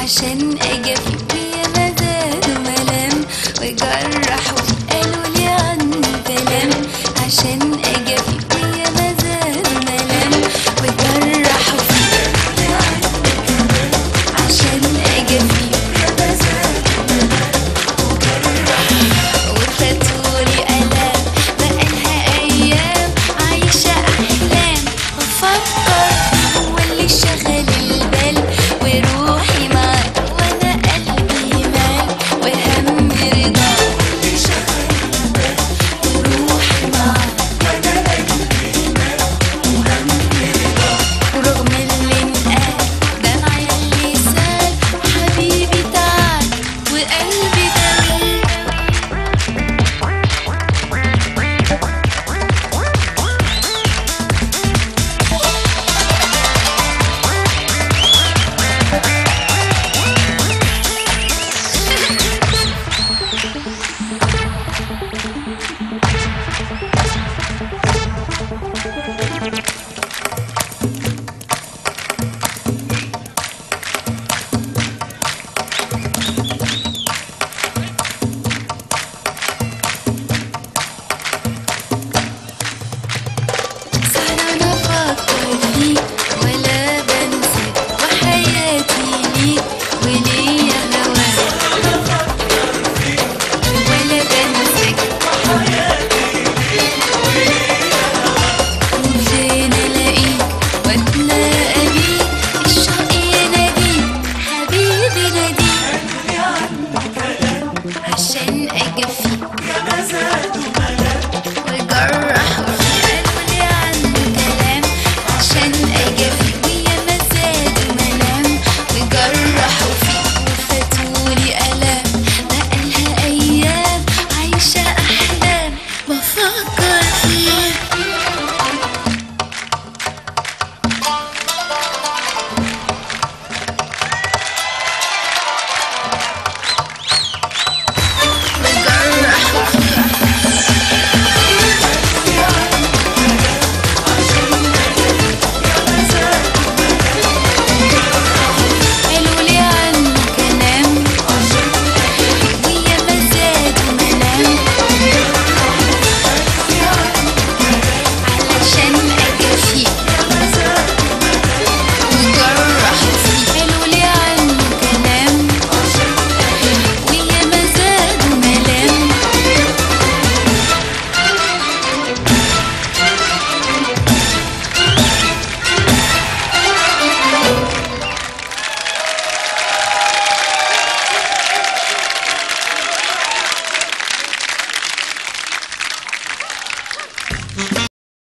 عشان اجافي ويا مزاد ملام وجرحوا قالوا لي عني كلام عشان اجافي ويا مزاد ملام وجرحوا عشان اجافي وفاتولي ألام بقالها أيام عايشة أحلام بفكر هو اللي شغل البال وروحي معاك وأنا قلبي مال وهمي رضا وروحي معاك ورغم اللي انقال دمعي اللي سال حبيبي تعال وقلبي داوي